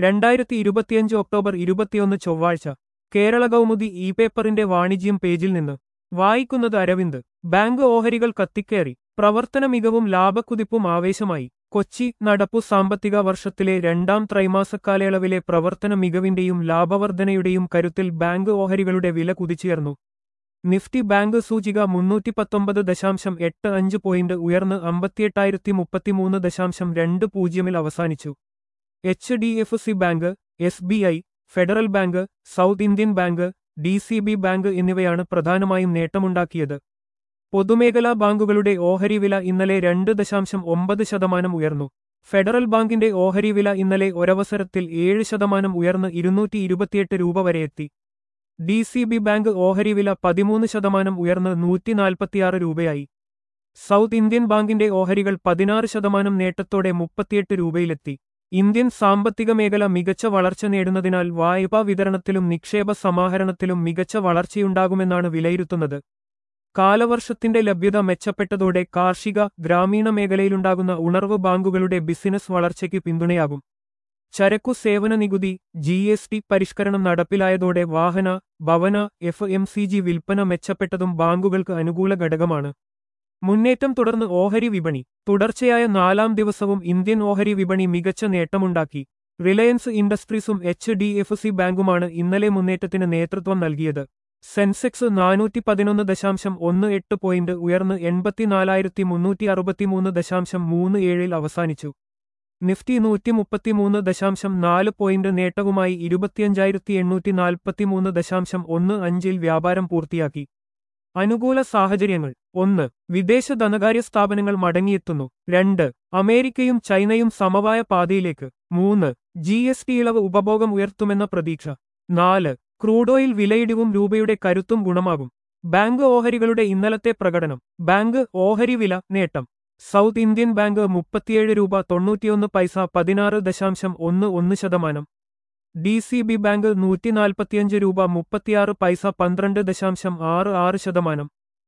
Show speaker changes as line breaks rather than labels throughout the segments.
രണ്ടായിരത്തി ഇരുപത്തിയഞ്ച് ഒക്ടോബർ ഇരുപത്തിയൊന്ന് ചൊവ്വാഴ്ച കേരള കൗമുദി ഇ പേപ്പറിന്റെ വാണിജ്യം പേജിൽ നിന്ന് വായിക്കുന്നത് അരവിന്ദ് ബാങ്ക് ഓഹരികൾ കത്തിക്കേറി പ്രവർത്തന മികവും ലാഭക്കുതിപ്പും ആവേശമായി കൊച്ചി നടപ്പു സാമ്പത്തിക വർഷത്തിലെ രണ്ടാം ത്രൈമാസക്കാലയളവിലെ പ്രവർത്തന മികവിന്റെയും ലാഭവർധനയുടെയും കരുത്തിൽ ബാങ്ക് ഓഹരികളുടെ വില കുതിച്ചുയർന്നു നിഫ്റ്റി ബാങ്ക് സൂചിക മുന്നൂറ്റി പത്തൊമ്പത് ദശാംശം എട്ട് അഞ്ച് പോയിന്റ് ഉയർന്ന് അമ്പത്തിയെട്ടായിരത്തി മുപ്പത്തിമൂന്ന് ദശാംശം രണ്ട് പൂജ്യമിൽ അവസാനിച്ചു H D F C bank S B I federal bank south Indian bank D C B bank എന്നിവയാണ് പ്രധാനമായും നേട്ടമുണ്ടാക്കിയത് പൊതുമേഖലാ ബാങ്കുകളുടെ ഓഹരി വില ഇന്നലെ രണ്ട് ദശാംശം ഒമ്പത് ശതമാനം ഉയർന്നു ഫെഡറൽ ബാങ്കിന്റെ ഓഹരി വില ഇന്നലെ ഒരവസരത്തിൽ ഏഴ് ശതമാനം ഉയർന്ന് ഇരുന്നൂറ്റി ഇരുപത്തിയെട്ട് രൂപ വരെ എത്തി ഡി സി ബി ബാങ്ക് ഓഹരി വില പതിമൂന്ന് ശതമാനം ഉയർന്ന് നൂറ്റി നാൽപ്പത്തിയാറ് രൂപയായി സൗത്ത് ഇന്ത്യൻ ബാങ്കിന്റെ ഓഹരികൾ പതിനാറ് ശതമാനം നേട്ടത്തോടെ മുപ്പത്തിയെട്ട് രൂപയിലെത്തി ഇന്ത്യൻ സാമ്പത്തിക മേഖല മികച്ച വളർച്ച നേടുന്നതിനാൽ വായ്പാ വിതരണത്തിലും നിക്ഷേപ സമാഹരണത്തിലും മികച്ച വളർച്ചയുണ്ടാകുമെന്നാണ് വിലയിരുത്തുന്നത് കാലവർഷത്തിന്റെ ലഭ്യത മെച്ചപ്പെട്ടതോടെ കാർഷിക ഗ്രാമീണ മേഖലയിലുണ്ടാകുന്ന ഉണർവ് ബാങ്കുകളുടെ ബിസിനസ് വളർച്ചയ്ക്ക് പിന്തുണയാകും ചരക്കു സേവന നികുതി ജി എസ് ടി പരിഷ്കരണം നടപ്പിലായതോടെ വാഹന ഭവന എഫ് എം സി ജി വിൽപ്പന മെച്ചപ്പെട്ടതും ബാങ്കുകൾക്ക് അനുകൂല ഘടകമാണ് മുന്നേറ്റം തുടർന്ന് ഓഹരി വിപണി തുടർച്ചയായ നാലാം ദിവസവും ഇന്ത്യൻ ഓഹരി വിപണി മികച്ച നേട്ടമുണ്ടാക്കി റിലയൻസ് ഇൻഡസ്ട്രീസും എച്ച് ഡി എഫ് സി ബാങ്കുമാണ് ഇന്നലെ മുന്നേറ്റത്തിന് നേതൃത്വം നൽകിയത് സെൻസെക്സ് നാനൂറ്റി പതിനൊന്ന് ദശാംശം ഒന്ന് എട്ട് പോയിന്റ് ഉയർന്ന് എൺപത്തിനാലായിരത്തി മുന്നൂറ്റി അറുപത്തിമൂന്ന് ദശാംശം മൂന്ന് ഏഴിൽ അവസാനിച്ചു നിഫ്റ്റി നൂറ്റി മുപ്പത്തിമൂന്ന് ദശാംശം നാല് പോയിന്റ് നേട്ടവുമായി ഇരുപത്തിയഞ്ചായിരത്തി എണ്ണൂറ്റി നാൽപ്പത്തിമൂന്ന് ദശാംശം ഒന്ന് അഞ്ചിൽ വ്യാപാരം പൂർത്തിയാക്കി അനുകൂല സാഹചര്യങ്ങൾ ഒന്ന് വിദേശ ധനകാര്യ സ്ഥാപനങ്ങൾ മടങ്ങിയെത്തുന്നു രണ്ട് അമേരിക്കയും ചൈനയും സമവായ പാതയിലേക്ക് മൂന്ന് ജി എസ് ടി ഇളവ് ഉപഭോഗം ഉയർത്തുമെന്ന പ്രതീക്ഷ നാല് ക്രൂഡ് ഓയിൽ വിലയിടിവും രൂപയുടെ കരുത്തും ഗുണമാകും ബാങ്ക് ഓഹരികളുടെ ഇന്നലത്തെ പ്രകടനം ബാങ്ക് ഓഹരി വില നേട്ടം സൗത്ത് ഇന്ത്യൻ ബാങ്ക് മുപ്പത്തിയേഴ് രൂപ തൊണ്ണൂറ്റിയൊന്ന് പൈസ പതിനാറ് ദശാംശം ഒന്ന് ഒന്ന് ശതമാനം ഡി സി ബി ബാങ്ക് നൂറ്റി നാൽപ്പത്തിയഞ്ച് രൂപ മുപ്പത്തിയാറ് പൈസ പന്ത്രണ്ട് ദശാംശം ആറ് ആറ് ശതമാനം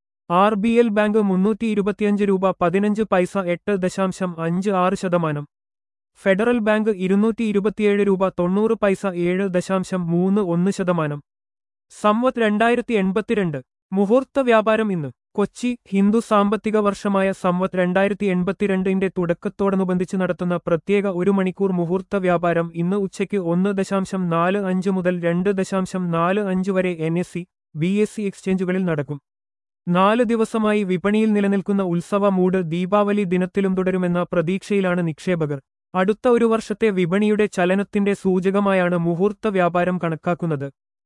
ആർ ബി എൽ ബാങ്ക് മുന്നൂറ്റി ഇരുപത്തിയഞ്ച് രൂപ പതിനഞ്ച് പൈസ എട്ട് ദശാംശം അഞ്ച് ആറ് ശതമാനം ഫെഡറൽ ബാങ്ക് ഇരുന്നൂറ്റി ഇരുപത്തിയേഴ് രൂപ തൊണ്ണൂറ് പൈസ ഏഴ് ദശാംശം മൂന്ന് ഒന്ന് ശതമാനം സംവത് രണ്ടായിരത്തി എൺപത്തിരണ്ട് മുഹൂർത്ത വ്യാപാരം ഇന്ന് കൊച്ചി ഹിന്ദു സാമ്പത്തിക വർഷമായ സംവത് രണ്ടായിരത്തി എൺപത്തിരണ്ടിന്റെ തുടക്കത്തോടനുബന്ധിച്ച് നടത്തുന്ന പ്രത്യേക ഒരു മണിക്കൂർ മുഹൂർത്ത വ്യാപാരം ഇന്ന് ഉച്ചയ്ക്ക് ഒന്ന് ദശാംശം നാല് അഞ്ച് മുതൽ രണ്ട് ദശാംശം നാല് അഞ്ച് വരെ N S C B S C എക്സ്ചേഞ്ചുകളിൽ നടക്കും നാല് ദിവസമായി വിപണിയിൽ നിലനിൽക്കുന്ന ഉത്സവ മൂഡ് ദീപാവലി ദിനത്തിലും തുടരുമെന്ന പ്രതീക്ഷയിലാണ് നിക്ഷേപകർ അടുത്ത ഒരു വർഷത്തെ വിപണിയുടെ ചലനത്തിന്റെ സൂചകമായാണ് മുഹൂർത്ത വ്യാപാരം കണക്കാക്കുന്നത്